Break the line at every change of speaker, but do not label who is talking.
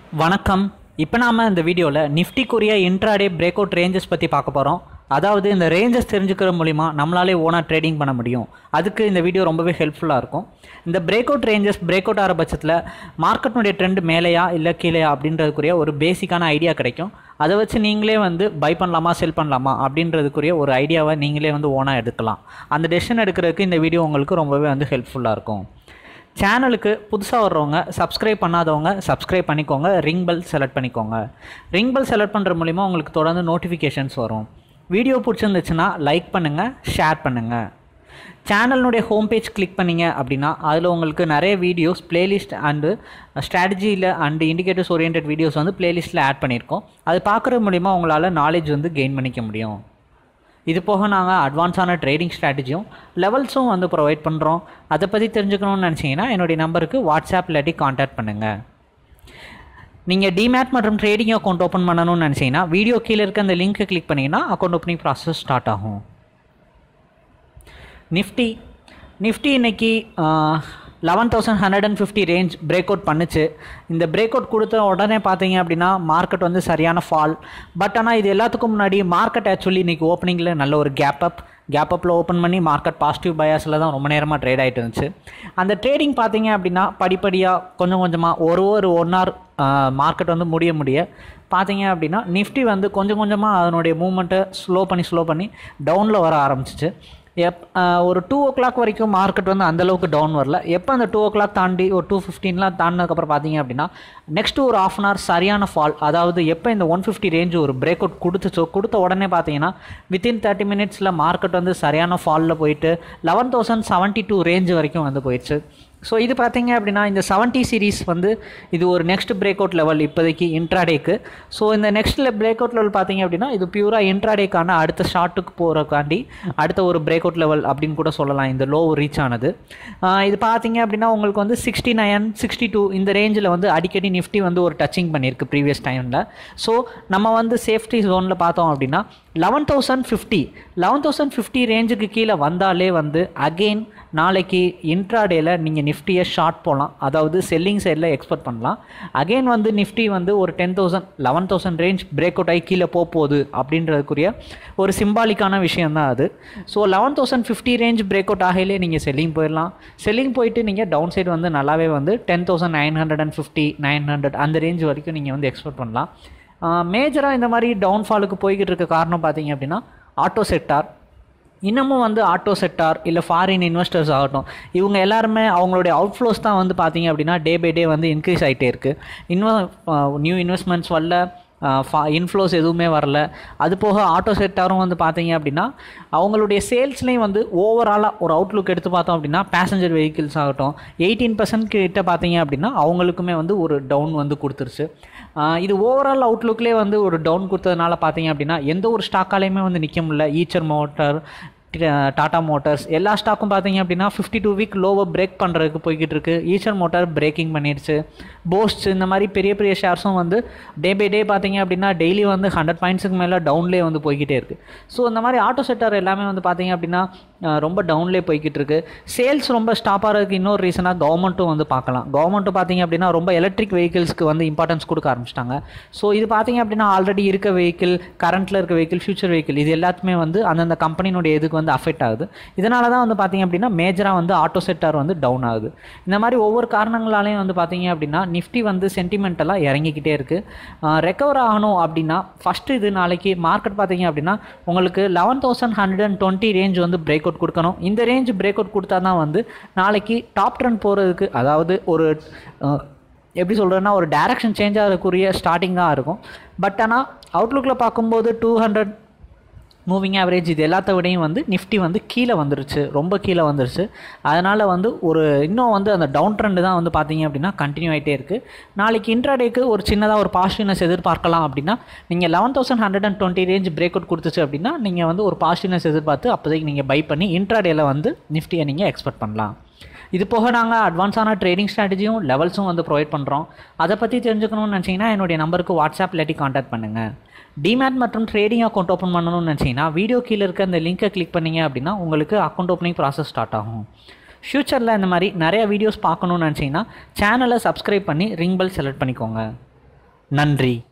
வணக்கம் இப்போ நாம் இந்த வீடியோவில் நிஃப்டிக்குரிய இன்ட்ராடே பிரேக் அவுட் ரேஞ்சஸ் பற்றி பார்க்க போகிறோம் அதாவது இந்த ரேஞ்சஸ் தெரிஞ்சுக்கிற மூலிமா நம்மளாலே ஓனாக ட்ரேடிங் பண்ண முடியும் அதுக்கு இந்த வீடியோ ரொம்பவே ஹெல்ப்ஃபுல்லாக இருக்கும் இந்த break out ranges break out ஆகிற பட்சத்தில் மார்க்கெட்னுடைய ட்ரெண்ட் மேலேயா இல்லை கீழேயா அப்படின்றதுக்குரிய ஒரு பேசிக்கான ஐடியா கிடைக்கும் அதை வச்சு நீங்களே வந்து பை பண்ணலாமா செல் பண்ணலாமா அப்படின்றதுக்குரிய ஒரு ஐடியாவை நீங்களே வந்து ஓனாக எடுக்கலாம் அந்த டெசிஷன் எடுக்கிறதுக்கு இந்த வீடியோ உங்களுக்கு ரொம்பவே வந்து ஹெல்ப்ஃபுல்லாக இருக்கும் சேனலுக்கு புதுசாக வர்றவங்க சப்ஸ்கிரைப் பண்ணாதவங்க சப்ஸ்கிரைப் பண்ணிக்கோங்க ரிங் பெல் செலக்ட் பண்ணிக்கோங்க ரிங் பெல் செலக்ட் பண்ணுற மூலிமா உங்களுக்கு தொடர்ந்து நோட்டிஃபிகேஷன்ஸ் வரும் வீடியோ பிடிச்சிருந்துச்சுன்னா லைக் பண்ணுங்கள் ஷேர் பண்ணுங்கள் சேனலினுடைய ஹோம் பேஜ் கிளிக் பண்ணீங்க அப்படின்னா அதில் உங்களுக்கு நிறைய வீடியோஸ் பிளேலிஸ்ட் அண்டு ஸ்ட்ராட்டஜியில் அண்டு இண்டிகேட்டர்ஸ் ஓரியன்ட் வீடியோஸ் வந்து பிளேலிஸ்ட்டில் ஆட் பண்ணியிருக்கோம் அது பார்க்குறது மூலிமா உங்களால் நாலேஜ் வந்து கெயின் பண்ணிக்க முடியும் இது போக நாங்கள் அட்வான்ஸான ட்ரேடிங் ஸ்ட்ராட்டஜியும் லெவல்ஸும் வந்து ப்ரொவைட் பண்ணுறோம் அதை பற்றி தெரிஞ்சுக்கணும்னு நினச்சிங்கன்னா என்னுடைய நம்பருக்கு வாட்ஸ்அப் இல்லாட்டி காண்டாக்ட் பண்ணுங்கள் நீங்கள் டிமேட் மற்றும் ட்ரேடிங் அக்கௌண்ட் ஓப்பன் பண்ணணும்னு நினச்சிங்கன்னா வீடியோ கீழே இருக்க அந்த லிங்க்கை கிளிக் பண்ணிங்கன்னா அக்கௌண்ட் ஓப்பனிங் ப்ராசஸ் ஸ்டார்ட் ஆகும் நிஃப்டி நிஃப்டி இன்னைக்கு eleven thousand hundred and fifty range break out பண்ணுச்சு இந்த பிரேக் அவுட் கொடுத்த உடனே பார்த்தீங்க அப்படின்னா மார்க்கெட் வந்து சரியான ஃபால் பட் ஆனால் இது எல்லாத்துக்கும் முன்னாடி மார்க்கெட் ஆக்சுவலி இன்றைக்கி ஓப்பனிங்கில் நல்ல ஒரு கேப் அப் கேப் அப்பில் ஓப்பன் பண்ணி மார்க்கெட் பாசிட்டிவ் பயாஸில் தான் ரொம்ப நேரமாக ட்ரேட் ஆகிட்டு இருந்துச்சு அந்த ட்ரேடிங் பார்த்தீங்க அப்படின்னா படிப்படியாக கொஞ்சம் கொஞ்சமாக ஒரு ஒரு ஒன் ஹவர் மார்க்கெட் வந்து முடிய முடிய பார்த்தீங்க அப்படின்னா நிஃப்டி வந்து கொஞ்சம் கொஞ்சமாக அதனுடைய மூமெண்ட்டை ஸ்லோ பண்ணி ஸ்லோ பண்ணி டவுனில் வர ஆரம்பிச்சிச்சு எப் ஒரு டூ ஓ கிளாக் வரைக்கும் மார்க்கெட் வந்து அந்தளவுக்கு டவுன் வரல எப்போ அந்த டூ ஓ கிளாக் தாண்டி ஒரு டூ ஃபிஃப்டீன்லாம் தாண்டினதுக்கப்புறம் பார்த்தீங்க அப்படின்னா நெக்ஸ்ட் ஒரு ஆஃப் அன் ஹவர் சரியான ஃபால் அதாவது எப்போ இந்த ஒன் ஃபிஃப்டி ரேஞ்ச் ஒரு பிரேக் அவுட் கொடுத்துச்சோ கொடுத்த உடனே பார்த்தீங்கன்னா வித்தின் தேர்ட்டி மினிட்ஸில் மார்க்கெட் வந்து சரியான ஃபாலில் போயிட்டு eleven thousand seventy two range வரைக்கும் வந்து போயிடுச்சு ஸோ இது பார்த்தீங்க அப்படின்னா இந்த செவன்ட்டி சீரீஸ் வந்து இது ஒரு நெக்ஸ்ட் பிரேக் அவுட் லெவல் இப்போதைக்கு இன்ட்ராடேக்கு ஸோ இந்த நெக்ஸ்ட் பிரேக் அவுட் லெவல் பார்த்தீங்க அப்படின்னா இது பியூராக இன்ட்ராடேக்கான அடுத்த ஷார்ட்டுக்கு போகிறக்காண்டி அடுத்த ஒரு பிரேக் அவுட் லெவல் அப்படின்னு கூட சொல்லலாம் இந்த லோ ரீச் ஆனது இது பார்த்தீங்க அப்படின்னா உங்களுக்கு வந்து சிக்ஸ்டி நைன் சிக்ஸ்டி டூ இந்த ரேஞ்சில் வந்து அடிக்கடி நிஃப்டி வந்து ஒரு டச்சிங் பண்ணியிருக்கு ப்ரீவியஸ் டைமில் ஸோ நம்ம வந்து சேஃப்டி ஜோனில் பார்த்தோம் அப்படின்னா eleven thousand fifty eleven thousand fifty ரேஞ்சுக்கு கீழே வந்தாலே வந்து அகெயின் நாளைக்கு இன்ட்ராடேயில் நீங்கள் நிஃப்டியை ஷார்ட் போகலாம் அதாவது செல்லிங் சைடில் எக்ஸ்பெக்ட் பண்ணலாம் அகெயின் வந்து நிஃப்டி வந்து ஒரு ten thousand eleven thousand range break out ஆகி கீழே போக போகுது அப்படின்றதுக்குரிய ஒரு சிம்பாலிக்கான விஷயம் தான் அது so eleven thousand fifty range break out ஆகையிலே நீங்கள் செல்லிங் போயிடலாம் செல்லிங் போயிட்டு நீங்கள் டவுன் சைடு வந்து நல்லாவே வந்து ten thousand nine hundred and fifty nine hundred அந்த ரேஞ்ச் வரைக்கும் நீங்கள் வந்து எக்ஸ்பெக்ட் பண்ணலாம் மேஜராக இந்த மாதிரி டவுன்ஃபாலுக்கு போய்கிட்டு இருக்க காரணம் பார்த்தீங்க அப்படின்னா ஆட்டோ செக்டார் இன்னமும் வந்து ஆட்டோ செக்டார் இல்லை ஃபாரின் இன்வெஸ்டர்ஸ் ஆகட்டும் இவங்க எல்லாருமே அவங்களுடைய அவுட்ஃப்ளோஸ் தான் வந்து பார்த்தீங்க அப்படின்னா டே பை டே வந்து இன்க்ரீஸ் ஆகிட்டே இருக்குது இன்வெ நியூ இன்வெஸ்ட்மெண்ட்ஸ் வரல ஃபா இன்ஃப்ளோஸ் எதுவுமே வரல அது போக ஆட்டோ செக்டாரும் வந்து பார்த்தீங்க அப்படின்னா அவங்களுடைய சேல்ஸ்லேயும் வந்து ஓவராலாக ஒரு அவுட்லுக் எடுத்து பார்த்தோம் அப்படின்னா பேசஞ்சர் வெஹிக்கிள்ஸ் ஆகட்டும் எயிட்டீன் பர்சன்ட் கிட்ட பார்த்தீங்க அப்படின்னா அவங்களுக்குமே வந்து ஒரு டவுன் வந்து கொடுத்துருச்சு இது ஓவரால் அவுட்லுக்லேயே வந்து ஒரு டவுன் கொடுத்ததுனால பார்த்தீங்க அப்படின்னா எந்த ஒரு ஸ்டாக்காலையுமே வந்து நிற்க முடியல ஈச்சர் மோட்டார் டாடா மோட்டார்ஸ் எல்லா ஸ்டாக்கும் பார்த்தீங்க அப்படின்னா ஃபிஃப்டி டூ வீக் லோவை பிரேக் பண்ணுறதுக்கு போய்கிட்டு இருக்கு ஈச்சர் மோட்டார் பிரேக்கிங் பண்ணிடுச்சு போஸ்ட் இந்த மாதிரி பெரிய பெரிய ஷேர்ஸும் வந்து டே பை டே பார்த்தீங்க அப்படின்னா டெய்லி வந்து ஹண்ட்ரட் பாயிண்ட்ஸுக்கு மேலே டவுன்லேயே வந்து போய்கிட்டே இருக்குது ஸோ இந்த மாதிரி ஆட்டோ செக்டர் எல்லாமே வந்து பார்த்தீங்க அப்படின்னா ரொம்ப டவுன்லேயே போய்கிட்டு இருக்கு சேல்ஸ் ரொம்ப ஸ்டாப் ஆகிறதுக்கு இன்னொரு ரீசனாக கவர்மெண்ட்டும் வந்து பார்க்கலாம் கவர்மெண்ட்டும் பார்த்தீங்க அப்படின்னா ரொம்ப எலக்ட்ரிக் வெஹிக்கிள்ஸ்க்கு வந்து இம்பார்ட்டன்ஸ் கொடுக்க ஆரம்பிச்சிட்டாங்க ஸோ இது பார்த்தீங்க அப்படின்னா ஆல்ரெடி இருக்க வெஹிக்கிள் கரண்ட்டில் இருக்க வெஹிக்கிள் ஃபியூச்சர் வெஹிக்கிள் இது எல்லாத்துமே வந்து அந்தந்த கம்பெனினுடைய இதுக்கு வந்து அஃபெக்ட் ஆகுது இதனால தான் வந்து பார்த்தீங்க அப்படின்னா மேஜராக வந்து ஆட்டோ செக்டார் வந்து டவுன் ஆகுது இந்த மாதிரி ஒவ்வொரு காரணங்களாலையும் வந்து பார்த்தீங்க அப்படின்னா நிஃப்டி வந்து சென்டிமெண்டலாக இறங்கிக்கிட்டே இருக்குது ரெக்கவர் ஆகணும் அப்படின்னா ஃபஸ்ட்டு இது நாளைக்கு மார்க்கெட் பார்த்தீங்க அப்படின்னா உங்களுக்கு eleven thousand hundred and twenty range வந்து பிரேக் அவுட் கொடுக்கணும் இந்த ரேஞ்ச் பிரேக் அவுட் கொடுத்தா தான் வந்து நாளைக்கு டாப் ட்ரெண்ட் போகிறதுக்கு அதாவது ஒரு எப்படி சொல்கிறேன்னா ஒரு டேரக்ஷன் சேஞ்ச் ஆகக்கூடிய ஸ்டார்டிங் தான் இருக்கும் பட் ஆனால் அவுட்லுக்கில் பார்க்கும்போது டூ ஹண்ட்ரட் மூவிங் ஆவரேஜ் இது எல்லாத்த விடையும் வந்து நிஃப்டி வந்து கீழே வந்துருச்சு ரொம்ப கீழே வந்துருச்சு அதனால் வந்து ஒரு இன்னும் வந்து அந்த டவுன் ட்ரெண்டு தான் வந்து பார்த்தீங்க அப்படின்னா கண்டினியூ ஆகிட்டே இருக்குது நாளைக்கு இன்ட்ராடேக்கு ஒரு சின்னதாக ஒரு பாசிட்டிவ்னஸ் எதிர்பார்க்கலாம் அப்படின்னா நீங்கள் eleven thousand hundred and twenty range break out கொடுத்துச்சு அப்படின்னா நீங்கள் வந்து ஒரு பாசிட்டிவ்னஸ் எதிர்பார்த்து அப்போதைக்கு நீங்கள் பை பண்ணி இன்ட்ராடேயில் வந்து நிஃப்டியை நீங்கள் எக்ஸ்பெக்ட் பண்ணலாம் இது போக நாங்கள் அட்வான்ஸான ட்ரேடிங் ஸ்ட்ராட்டஜியும் லெவல்ஸும் வந்து ப்ரொவைட் பண்ணுறோம் அதை பற்றி தெரிஞ்சுக்கணும்னு நினச்சிங்கன்னா என்னுடைய நம்பருக்கு வாட்ஸ்அப் இல்லாட்டி காண்டாக்ட் பண்ணுங்கள் டிமேட் மற்றும் ட்ரேடிங் அக்கௌண்ட் ஓப்பன் பண்ணணும்னு நினச்சிங்கன்னா வீடியோ கீழே இருக்க அந்த லிங்கை கிளிக் பண்ணீங்க அப்படின்னா உங்களுக்கு அக்கௌண்ட் ஓப்பனிங் ப்ராசஸ் ஸ்டார்ட் ஆகும் ஃப்யூச்சரில் இந்த மாதிரி நிறைய வீடியோஸ் பார்க்கணும்னு நினச்சிங்கன்னா சேனலை சப்ஸ்கிரைப் பண்ணி ரிங் பெல் செலக்ட் பண்ணிக்கோங்க நன்றி